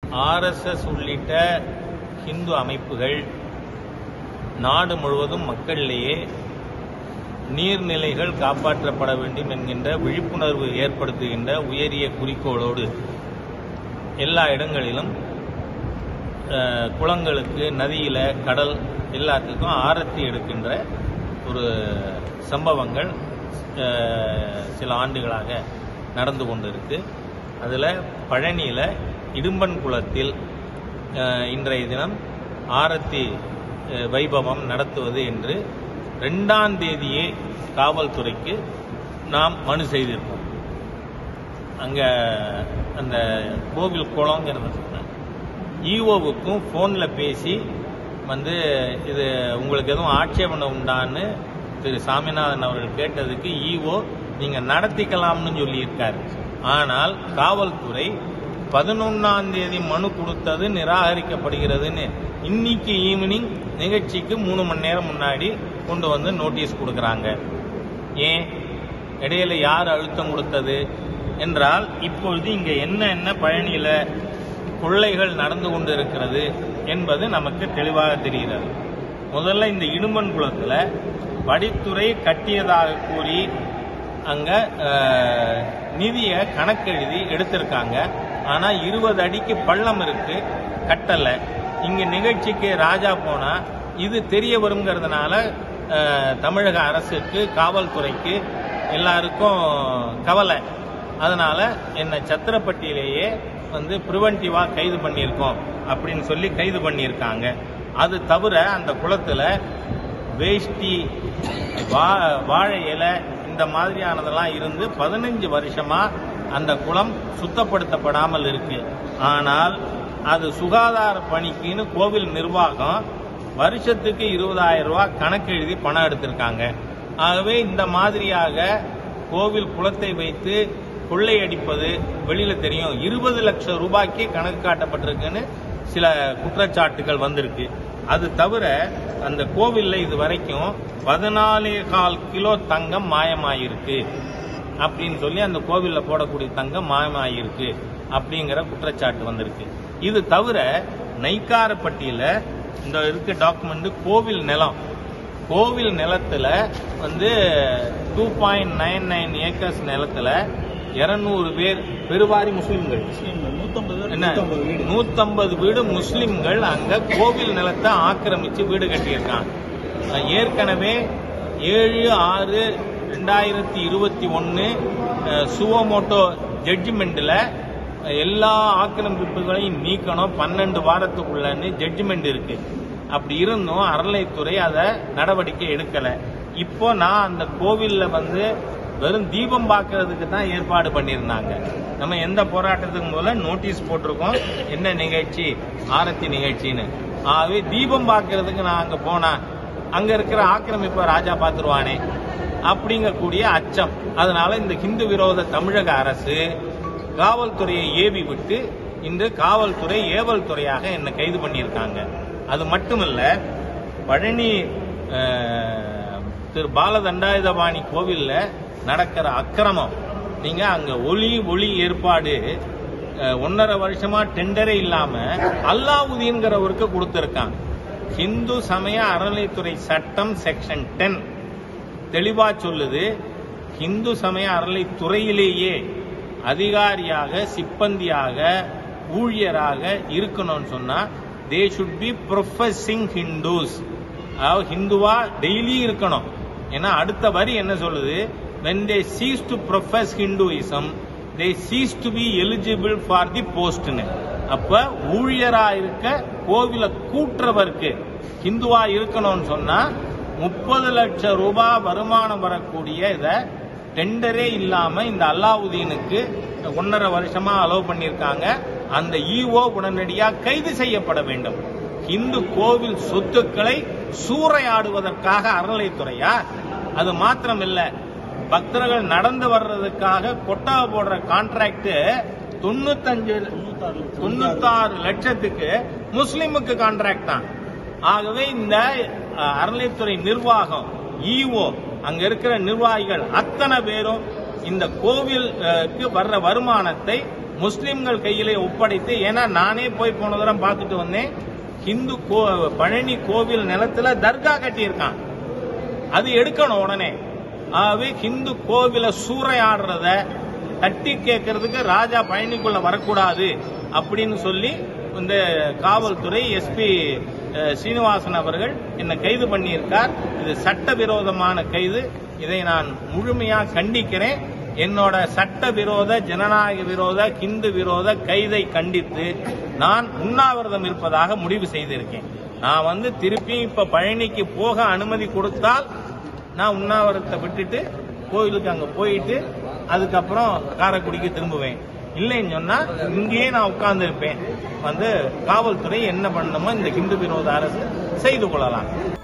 RSS உள்ளிட்ட ஹிந்து அமைப்புகள் நாடு முழுவதும் மக்களிடையே நீர்நிலைகள் காப்பாற்றப்பட வேண்டும் என்கின்ற விழிப்புணர்வு ஏற்படுத்துகின்ற உயரிய குறிக்கோளோடு எல்லா இடங்களிலும் அஹ், குளங்களுக்கு நதியில கடல் எல்லாத்துக்கும் ஆரத்தி எடுக்கின்ற ஒரு சம்பவங்கள் அஹ், சில ஆண்டுகளாக நடந்து கொண்டிருக்கு அதில் பழனியில் இடும்பன் குளத்தில் அஹ், இன்றைய தினம் ஆரத்தி அஹ், வைபவம் நடத்துவது என்று ரெண்டாம் தேதியே காவல்துறைக்கு நாம் மனு செய்திருக்கோம் அங்க அந்த கோவில் குளங்கிறத சொன்னேன் ஈஓவுக்கும் ஃபோனில் பேசி வந்து இது உங்களுக்கு எதுவும் ஆட்சேபனை உண்டான்னு திரு சாமிநாதன் அவர்கள் கேட்டதுக்கு ஈஓ நீங்க நடத்திக்கலாம்னு சொல்லியிருக்காரு ஆனால் காவல்துறை பதினொன்னாம் தேதி மனு கொடுத்தது நிராகரிக்கப்படுகிறதுன்னு இன்னைக்கு ஈவினிங் நிகழ்ச்சிக்கு மூணு மணி நேரம் முன்னாடி கொண்டு வந்து நோட்டீஸ் கொடுக்குறாங்க ஏன் இடையில யார் அழுத்தம் கொடுத்தது என்றால் இப்பொழுது இங்க என்ன என்ன பழனியில கொள்ளைகள் நடந்து கொண்டு இருக்கிறது என்பது நமக்கு தெளிவாக தெரிகிறது முதல்ல இந்த இடும்பன் குளத்துல வடித்துறை கட்டியதாக கூறி அங்க அஹ், நிதியை கணக்கெழுதி எடுத்திருக்காங்க ஆனா இருபது அடிக்கு பள்ளம் இருக்கு கட்டல இங்க நிகழ்ச்சிக்கு ராஜா போனா இது தெரிய வருங்கிறதுனால அஹ், தமிழக அரசுக்கு காவல்துறைக்கு எல்லாருக்கும் கவலை அதனால என்னை சத்திரப்பட்டியிலேயே வந்து ப்ரிவென்டிவா கைது பண்ணியிருக்கோம் அப்படின்னு சொல்லி கைது பண்ணியிருக்காங்க அது தவிர அந்த குளத்துல வேஷ்டி வா- வாழை இலை இந்த மாதிரியானதெல்லாம் இருந்து பதினஞ்சு வருஷமா அந்த குளம் சுத்தப்படுத்தப்படாமல் இருக்கு ஆனால் அது சுகாதார பணிக்குன்னு கோவில் நிர்வாகம் வருஷத்துக்கு இருபதாயிரம் ரூபாய் கணக்கு எழுதி பணம் எடுத்திருக்காங்க ஆகவே இந்த மாதிரியாக கோவில் குளத்தை வைத்து கொள்ளையடிப்பது வெளியில தெரியும் இருபது லட்சம் ரூபாய்க்கு கணக்கு காட்டப்பட்டிருக்குன்னு சில குற்றச்சாட்டுகள் வந்திருக்கு அது தவிர அந்த கோவில்ல இது வரைக்கும் பதினாலே கால் கிலோ தங்கம் மாயமாயிருக்கு அப்படின்னு சொல்லி அந்த கோவில்ல போடக்கூடிய தங்கம் மாயமாயிருக்கு அப்படிங்கிற குற்றச்சாட்டு வந்திருக்கு இது தவிர நைக்காரப்பட்டியில இந்த இருக்க டாக்குமெண்ட் கோவில் நிலம் கோவில் நிலத்துல வந்து two point nine nine acres நிலத்துல இருநூறு பேர் பெருவாரி முஸ்லிம்கள் என்ன நூத்தம்பது வீடு முஸ்லிம்கள் அங்க கோவில் நிலத்தை ஆக்கிரமிச்சு வீடு கட்டியிருக்காங்க அஹ் ஏற்கனவே ஏழு ஆறு ரெண்டாயிரத்தி இருபத்தி ஒன்னு சுவமோட்டோ ஜட்ஜ்மெண்ட்ல எல்லா ஆக்கிரமிப்புகளையும் நீக்கணும் பன்னெண்டு வாரத்துக்குள்ளன்னு ஜட்ஜ்மெண்ட் இருக்கு அப்படி இருந்தும் அறநிலைத்துறை அதை நடவடிக்கை எடுக்கல இப்போ நான் அந்த கோவில்ல வந்து வெறும் தீபம் பார்க்கறதுக்கு தான் ஏற்பாடு பண்ணியிருந்தாங்க நம்ம எந்த போராட்டத்துக்கு முதல்ல நோட்டீஸ் போட்டிருக்கோம் என்ன நிகழ்ச்சி ஆரத்தி நிகழ்ச்சின்னு ஆகவே தீபம் பார்க்கறதுக்கு நான் அங்க போனா அங்க இருக்கிற ஆக்கிரமிப்பை ராஜா பார்த்துருவானே அப்படிங்கக்கூடிய அச்சம் அதனால இந்த ஹிந்து விரோத தமிழக அரசு காவல்துறையை ஏவி விட்டு இன்று காவல்துறை ஏவல் துறையாக என்னை கைது பண்ணியிருக்காங்க அது மட்டுமல்ல பழனி அஹ், திரு பாலதண்டாயுதபாணி கோவில்ல நடக்கிற அக்கிரமம் நீங்க அங்க ஒளி ஒளி ஏற்பாடு அஹ், ஒன்னரை வருஷமா டெண்டரே இல்லாம அல்லாவுதீன்கிறவருக்கு கொடுத்திருக்கான் ஹிந்து சமய அறநிலைத்துறை சட்டம் செக்ஷன் டென் தெளிவா சொல்லுது இந்து சமய அறநிலைத்துறையிலேயே அதிகாரியாக சிப்பந்தியாக ஊழியராக இருக்கணும்னு சொன்னா they should be professing Hindus அதாவது ஹிந்துவா டெய்லி இருக்கணும் ஏன்னா அடுத்த வரி என்ன சொல்லுது when they cease to profess hinduism they cease to be eligible for the postன்னு அப்ப ஊழியரா இருக்க கோவில கூட்டுறவருக்கு ஹிந்துவா இருக்கணும்னு சொன்னா முப்பது லட்சம் ரூபாய் வருமானம் வரக்கூடிய இத டெண்டரே இல்லாம இந்த அல்லாவுதீனுக்கு ஒன்னரை வருஷமா அலோவ் பண்ணியிருக்காங்க அந்த ஈஓ உடனடியா கைது செய்யப்பட வேண்டும் இந்து கோவில் சொத்துக்களை சூறையாடுவதற்காக அறநிலைத்துறையா அது மாத்திரமில்ல பக்தர்கள் நடந்து வர்றதுக்காக கொட்டா போடுற கான்ட்ராக்ட் தொண்ணூத்தஞ்சு தொண்ணூத்தாறு லட்சத்துக்கு முஸ்லிமுக்கு கான்ட்ராக்ட் தான் ஆகவே இந்த அஹ், அறநிலைத்துறை நிர்வாகம் ஈஓ அங்க இருக்கிற நிர்வாகிகள் அத்தனை பேரும் இந்த கோவிலுக்கு வர்ற வருமானத்தை முஸ்லிம்கள் கையிலே ஒப்படைத்து ஏன்னா நானே போய் போன தடவை பார்த்துட்டு வந்தேன் ஹிந்து கோ பழனி கோவில் நிலத்துல தர்கா கட்டியிருக்கான் அது எடுக்கணும் உடனே ஆகவே ஹிந்து கோவில சூறையாடுறத தட்டி கேட்கறதுக்கு ராஜா பழனிக்குள்ள வரக்கூடாது அப்படின்னு சொல்லி இந்த காவல்துறை எஸ்பி சீனிவாசன் அவர்கள் என்னை கைது பண்ணியிருக்கார் இது சட்டவிரோதமான கைது இதை நான் முழுமையா கண்டிக்கிறேன் என்னோட சட்ட விரோத ஜனநாயக விரோத ஹிந்து விரோத கைதை கண்டித்து நான் உண்ணாவிரதம் இருப்பதாக முடிவு செய்திருக்கேன் நான் வந்து திருப்பி இப்ப பழனிக்கு போக அனுமதி கொடுத்தால் நான் உண்ணாவிரதத்தை விட்டுட்டு கோயிலுக்கு அங்க போயிட்டு அதுக்கப்புறம் காரைக்குடிக்கு திரும்புவேன் இல்லைன்னு சொன்னா இங்கேயே நான் உட்கார்ந்து இருப்பேன் வந்து காவல்துறை என்ன பண்ணணுமோ இந்த ஹிந்து விரோத அரசு செய்து கொள்ளலாம்